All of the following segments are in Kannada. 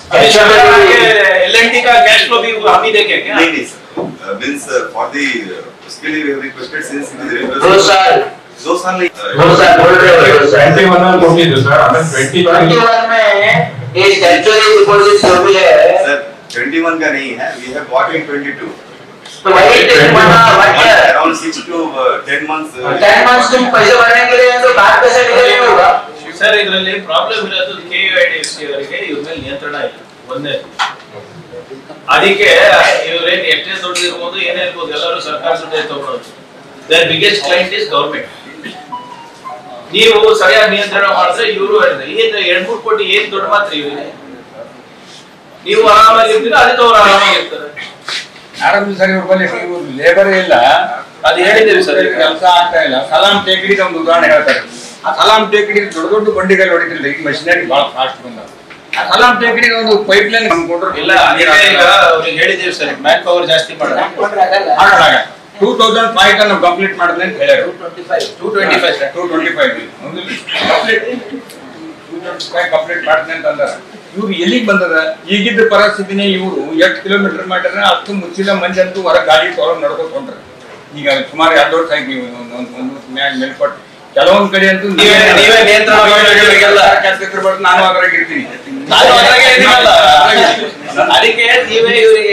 एल एन टी का कैश फ्लो भी हम ही देखे क्या नहीं नहीं सर मीन्स फॉर दी उसके लिए we have requested since it is दो साल दो साल नहीं दो साल बोल रहे हो दो साल ಟ್ವೆಂಟಿ ಒನ್ ಅಲ್ಲಿ ಕೊಟ್ಟಿದ್ದು ಸರ್ ಆಮೇಲೆ ಟ್ವೆಂಟಿ ट्वेंटी वन में ये स्टैट्यूटरी डिपॉजिट जो भी है सर 21 का नहीं है वी हैव गॉट इन 22 तो वही टेन बना one year around 6 two 10 months ten months तुम पैसे भरने के लिए तो बात पैसे निकल नहीं होगा ಸರ್ ಇದರಲ್ಲಿ ಪ್ರಾಬ್ಲಮ್ ಇರೋದು K U I D F C ಅವರಿಗೆ ಇವ್ರ ಮೇಲೆ ನಿಯಂತ್ರಣ ಇಲ್ಲ ಒಂದೇ ಅದಕ್ಕೆ ಇವ್ರೇನ್ ಎಷ್ಟೇ ದುಡ್ಡು ಇರ್ಬೋದು ಏನೇ ಇರ್ಬೋದು ಎಲ್ಲರೂ ಸರ್ಕಾರ ದುಡ್ಡೇ ತಗೊಳ್ಳೋದು their biggest client is government ನೀವು ಸರಿಯಾಗಿ ನಿಯಂತ್ರಣ ಮಾಡಿದ್ರೆ ಇವರು ಏನ್ ಎರಡ್ ಮೂರು ಕೋಟಿ ಏನ್ ದುಡ್ಡು ಮಾತ್ರ ಇವರಿಗೆ ನೀವು ಆರಾಮಾಗಿರ್ತೀರ ಅದಕ್ಕೆ ಅವ್ರು ಆರಾಮಾಗಿರ್ತಾರೆ ಆರಂಭ ಸರ್ ಇವ್ರ ಬಳಿ ಇವ್ರು ಲೇಬರ್ ಇಲ್ಲ ಅದು ಹೇಳಿದ್ದೇವೆ ಸರ್ ಈಗ. ಕೆಲಸ ಆಗ್ತಾ ಇಲ್ಲ ಸಲಾಂ ಟೇಕಡಿಗೆ ಒಂದು ಉದಾಹರಣೆ ಹೇಳ್ತಾರೆ ಆ ಸಲಾಂ ಟೇಕಡಿ ದೊಡ್ಡ ದೊಡ್ಡ ಬಂಡಿಗಳು ಹೊಡಿತಿಲ್ಲ ಈಗ ಮಷಿನರಿ ಬಹಳ ಫಾಸ್ಟ್ ಬಂದ ಆ ಸಲಾಂ ಟೇಕಡಿಗೆ ಒಂದು ಪೈಪ್ ಲೈನ್ ಅನ್ಕೊಂಡ್ರು ಇಲ್ಲ ಅದಕ್ಕೆ ಈಗ ಅವ್ರಿಗೆ ಹೇಳಿದ್ದೇವೆ ಸರ್ ಮ್ಯಾನ್ ಪವರ್ ಜಾಸ್ತಿ ಮಾಡೋಣ ಆಗಲ್ಲ ಟೂ ತೌಸಂಡ್ ಫೈವ್ ನಾವು ಕಂಪ್ಲೀಟ್ ಮಾಡಿದ್ವಿ ಅಂತ ಹೇಳ್ಯಾರು two twenty five sir two twenty five complete complete ಮಾಡ್ತೀನಿ ಅಂತ ಅಂದಾರ ಇವ್ರು ಎಲ್ಲಿಗೆ ಬಂದದ ಈಗಿದ್ದ ಪರಿಸ್ಥಿತಿನೇ ಇವರು ಎಷ್ಟು ಕಿಲೋಮೀಟರ್ ಮಾಡಿದ್ರೆ ಅಷ್ಟು ಮುಚ್ಚಿಲ್ಲ ಮಂದಿ ಅಂತೂ ಹೊರ ಗಾಡಿ ತೊಗೊಂಡು ನಡ್ಕೊತ ಹೊಂಟ್ರೆ ಈಗ ಸುಮಾರು ಎರಡು ವರ್ಷ ಆಗಿ ನೀವು ಒಂದು ಒಂದು ಒಂದು ಮ್ಯಾಗ್ ಮೇಲ್ಪಟ್ಟು ಕೆಲವೊಂದ್ ಕಡೆ ಅಂತೂ ನೀವೇ- ನೀವೇ ನಿಯಂತ್ರಣ ಮಾಡ್ಬೇಕಿಲ್ಲ. ಕೆಲ್ಸ ಇದ್ರೆ ಬಿಟ್ಟು ನಾನು ಅದ್ರಾಗ ಇರ್ತೀನಿ ನಾನು ಅದ್ರಾಗೆ ಇದೀನಲ್ಲ. ಅದಕ್ಕೆ ನೀವೇ ಇವರಿಗೆ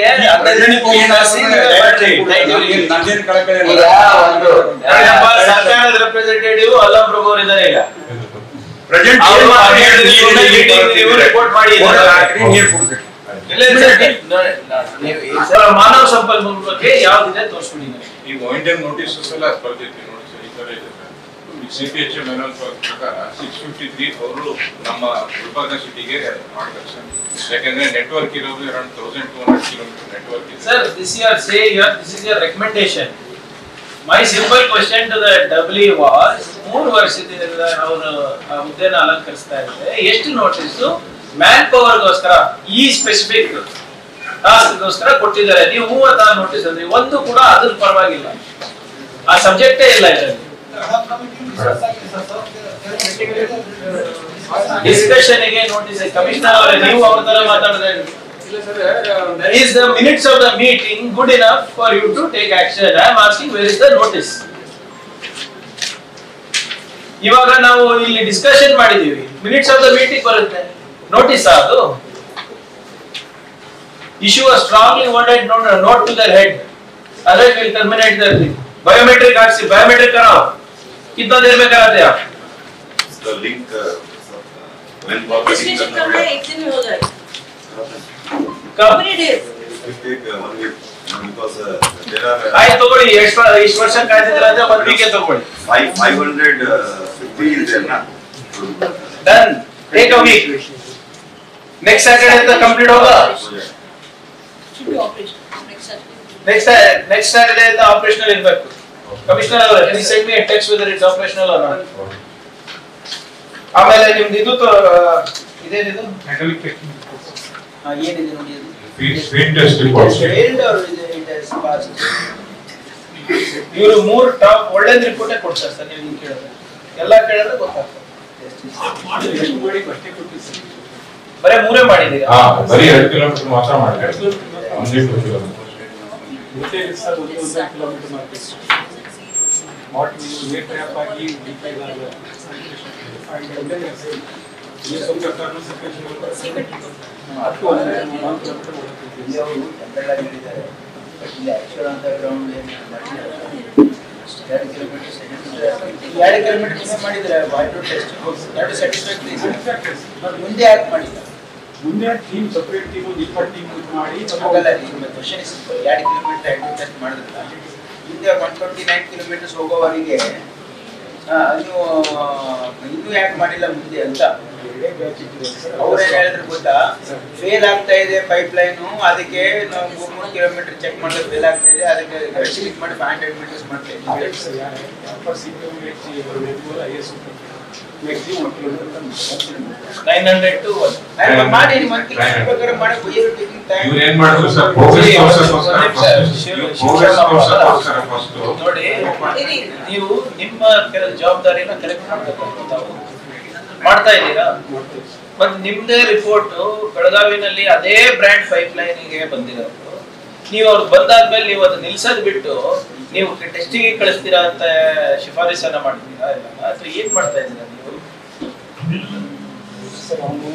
ನಂದೇನು ಕಳಕಳಿ ಈಗ ಒಂದು ಸರ್ಕಾರದ ರೆಪ್ರೆಸೆಂಟೇಟಿವ್ ಅಲ್ಲ ಪ್ರಭು ಅವರು ಇದ್ದಾರೆ ಈಗ ಪ್ರೆಸೆಂಟ್ ಅವ್ರು ಹೇಳಿದ್ರು, ನೀವು report ಮಾಡಿ ಇದ್ದಾರೆ. ನೀರು ಕೊಡ್ತೀರಿ ಇಲ್ಲ ಇಲ್ಲ ಸರ್, ನೋಡಿ, ನೀವು ಈ ಸಲ ಮಾನವ ಸಂಪನ್ಮೂಲ ಬಗ್ಗೆ ಯಾವ್ದಿದೆ ತೋರಿಸ್ಬಿಡಿ ನನಗೆ. ಈಗ ಒನ್ ಟೈಮ್ ನೋಟಿಸಸ್ ಎಲ್ಲ ಬರ್ತಿತ್ತು ನೋಡಿ ಸರ್ ಈ ತರ ಇದೆ ಸರ್ ಈ ಸಿ ಪಿ ಎಚ್ ಎಮ್ ಏನೋ ಪ್ರಕಾರ ಸಿಕ್ಸ್ ಫಿಫ್ಟಿ ತ್ರೀ ಅವರು ನಮ್ಮ ಗುಲ್ಬರ್ಗ ಸಿಟಿಗೆ ಮಾಡ್ತಾರೆ ಸರ್ ಯಾಕಂದ್ರೆ ನೆಟ್ವರ್ಕ್ ಇರೋದು around thousand two hundred kilometre network ಇದೆ Sir, this you are saying, you are- this is your recommendation. My simple question to the W was, ಮೂರು ವರ್ಷದಿಂದ ಅವರು ಆ ಹುದ್ದೆನ ಅಲಂಕರಿಸ್ತಾ ಇದ್ದಾರೆ ಎಷ್ಟು ನೋಟಿಸ್ ಮ್ಯಾನ್ ಪವರ್ಗೋಸ್ಕರ ಈ ಸ್ಪೆಸಿಫಿಕ್ ಟಾಸ್ಕ್ಗೋಸ್ಕರ ಕೊಟ್ಟಿದ್ದಾರೆ ನೀವು ಮೂವತ್ತಾರು ನೋಟಿಸ್ ಅಂದ್ರೆ ಒಂದು ಕೂಡ ಅದ್ರ ಪರವಾಗಿಲ್ಲ ಆ ಸಬ್ಜೆಕ್ಟೇ ಇಲ್ಲ ಇದರಲ್ಲಿ ಡಿಸ್ಕಷನ್ ಗೆ ನೋಟಿಸ್ ಕಮಿಷನರ್ ಅವರೇ ನೀವು ಅವ್ರ ತರ ಮಾತಾಡಿದ್ರೆ is the minutes of the meeting good enough for you to take action? I am asking where is the notice? ಇವಾಗ ನಾವು ಇಲ್ಲಿ ಡಿಸ್ಕಷನ್ ಮಾಡಿದೀವಿ ಮಿನಿಟ್ಸ್ ಆಫ್ ದ ಮೀಟಿಂಗ್ ಬರುತ್ತೆ ನೋಟಿಸ್ ಅದು issue a strongly worded note to their head other will terminate their biometric RC biometric कराओ कितना देर में कराते हैं आप the link uh, when registration करना एक दिन में हो जाएगा कब How many days? it take uh, one week uh, because uh, there are uh, ಆಯ್ತು ತಗೊಳ್ಳಿ ಎಷ್ಟು ಇಷ್ಟು ವರ್ಷ ಕಾಯ್ತಿದ್ರೆ ಅಂದ್ರೆ ಒಂದ್ ವೀಕೆ ತಗೊಳ್ಳಿ five five hundred uh, fifty is there na done take a week next Saturday तक कंप्लीट होगा Should be operational next Saturday. Next next Saturday ಇಂದ ಆಪರೇಷನಲ್ ಇರಬೇಕು ಕಮಿಷನರ್ ಅವರೇ can you send me a text whether it's operational or not ಆಮೇಲೆ ನಿಮ್ದು ಇದು ತೋ- ಇದೇನಿದು ಹಾ, ಏನಿದೆ ನೋಡಿ ಅದು speed test report failed or is it- it has passed? ಇವರು ಮೂರು ಟಾಪ್ ಒಳ್ಳೇದ್ ರಿಪೋರ್ಟೇ ಕೊಡ್ತಾರೆ ಸರ್ ನೀವು ಹಿಂಗ್ ಕೇಳಿದ್ರೆ ಎಲ್ಲ ಕೇಳಿದ್ರೆ ಗೊತ್ತಾಗ್ತದೆ ಬರೇ ಮೂರೇ ಮಾಡಿದೀರಾ ಹಾ ಬರೀ ಎರಡು ಕಿಲೋಮೀಟರ್ ಮಾತ್ರ ಮಾಡಿದ್ರೆ ಒಂದೇ ಟೂ ಕಿಲೋಮೀಟರ್ ಎರಡು ಕಿಲೋಮೀಟರ್ ಮಾಡಿದ್ರೆ ವಾಯ್ಡ್ ಟೆಸ್ಟ್ ಎರಡು ಸ್ಯಾಟಿಸ್ಫ್ಯಾಕ್ಟರಿ ಮುಂದೆ ಯಾಕೆ ಮಾಡಿಲ್ಲ ಮುಂದೆ ಟೀಮ್ ಸಪರೇಟ್ ಟೀಮ್ ಇಪ್ಪತ್ತು ಟೀಮ್ ಮಾಡಿ ಹಾಗಲ್ಲ ನಿಮ್ಮ ಕ್ವಶನ್ ಇಸ್ ಎರಡು ಕಿಲೋಮೀಟರ್ ಎರಡು ಟೆಸ್ಟ್ ಮಾಡಿದ್ರಲ್ಲ ಹಿಂದೆ ಒನ್ ಟ್ವೆಂಟಿ ನೈನ್ ಕಿಲೋಮೀಟರ್ಸ್ ಹೋಗೋವರಿಗೆ ಆ, ನೀವು ಇನ್ನೂ ಯಾಕೆ ಮಾಡಿಲ್ಲ ಮುಂದೆ ಅಂತ ಅವ್ರೇನ್ ಹೇಳಿದ್ರು ಗೊತ್ತಾ ಫೇಲ್ ಆಗ್ತಾ ಇದೆ ಪೈಪ್ ಲೈನು ಅದಕ್ಕೆ ನಾವು ಮೂರ್ ಮೂರು ಕಿಲೋಮೀಟರ್ ಚೆಕ್ ಮಾಡಿದ್ರೆ ಫೇಲ್ ಆಗ್ತಾ ಇದೆ ಅದಕ್ಕೆ ರೆಸ್ಟ್ರಿಕ್ಟ್ ಮಾಡಿ ಫೈವ್ ಹಂಡ್ರೆಡ್ ಮೀಟರ್ಸ್ ಮಾಡ್ತಾ ನೈನ್ ಹಂಡ್ರೆಡ್ ಟು ಮಾಡಿ ನಿಮ್ಮ ಪ್ರಕಾರ ಮಾಡಿ ಇವ್ರು ಏನ್ ಮಾಡಿದ್ರು ಸರ್ ಪ್ರೋಗ್ರೆಸ್ ತೋರ್ಸಕ್ಕೋಸ್ಕರ ಪ್ರೋಗ್ರೆಸ್ ತೋರ್ಸಕ್ಕೋಸ್ಕರ ಫಸ್ಟ್ ನೋಡಿ ನೀವು ನಿಮ್ಮ ಕೆಲ ಜವಾಬ್ದಾರಿನ ಕರೆಕ್ಟ್ ಮಾಡಬೇಕು ತಾವು ಮಾಡ್ತಾ ಇದ್ದೀರಾ ಮತ್ತೆ ನಿಮ್ದೇ ರಿಪೋರ್ಟ್ ಬೆಳಗಾವಿನಲ್ಲಿ ಅದೇ ಬ್ರ್ಯಾಂಡ್ ಪೈಪ್ ಲೈನ್ಗೆ ಬಂದಿರೋದು ನೀವು ಅವ್ರು ಬಂದಾದ್ಮೇಲೆ ನೀವು ಅದು ನಿಲ್ಸೋದ್ ಬಿಟ್ಟು ನೀವು ಟೆಸ್ಟಿಗೆ ಕಳಿಸ್ತೀರಾ ಅಂತ ಶಿಫಾರಸನ್ನ ಮಾಡ್ತೀರಾ ಇಲ್ಲ ಅಥವಾ ಏನ್ ಮಾಡ್ತಾ ಇದ್ದೀರಾ ನೀವು ಸರ್ ಅವನು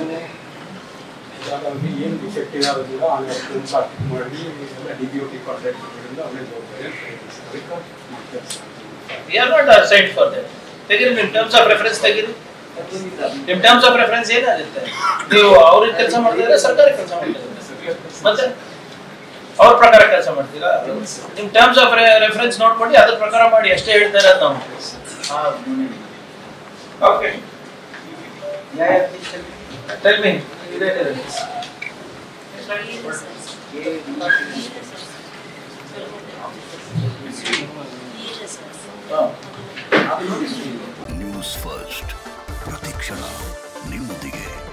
ಏನು ಡಿಫೆಕ್ಟ್ ಇರೋದಿಲ್ಲ ಆಮೇಲೆ ಫಿಲ್ಮ್ಸ್ ಹಾಕಿ ಮಾಡಿ ಎಲ್ಲ ಡಿ ಬಿ ಒ ಟಿ ಕಾಂಟ್ರಾಕ್ಟರ್ಗಳಿಂದ ಅವನೇ ಜವಾಬ್ದಾರಿ ಅಂತ ಹೇಳಿದ್ರು ಸರ್. ಅದಕ್ಕೆ ಮಾಡ್ತಾರೆ sir. We are not aside for that ತೆಗೀರಿ ನಿಮ್ ಟರ್ಮ್ಸ್ ಆಫ್ ರೆಫರೆನ್ಸ್ ತೆಗೀರಿ ನಿಮ್ ಟರ್ಮ್ಸ್ ಆಫ್ ರೆಫರೆನ್ಸ್ ಏನಾಗುತ್ತೆ ನೀವು ಅವ್ರಿಗೆ ಕೆಲಸ ಮಾಡ್ತಿದ್ರೆ ಸರ್ಕಾರಿ ಕೆಲಸ ಮಾಡ್ತಿದ್ರೆ ಮತ್ತೆ ಅವ್ರ ಪ್ರಕಾರ ಕೆಲಸ ಮಾಡ್ತೀರಾ ನಿಮ್ ಟರ್ಮ್ಸ್ ಆಫ್ ರೆಫರೆನ್ಸ್ ನೋಡ್ಕೊಂಡು ಅದ್ರ ಪ್ರಕಾರ ಮಾಡಿ ಅಷ್ಟೇ ಹೇಳ್ತಾ ಇರೋದು ನಾವು ಓಕೆ ಟೆಲ್ ಮೀ ಇದೇನಿದೆ Yes, ಹಾ ನ್ಯೂಸ್ ಫಸ್ಟ್ ಪ್ರತಿಕ್ಷಣ ನಿಮ್ಮೊಂದಿಗೆ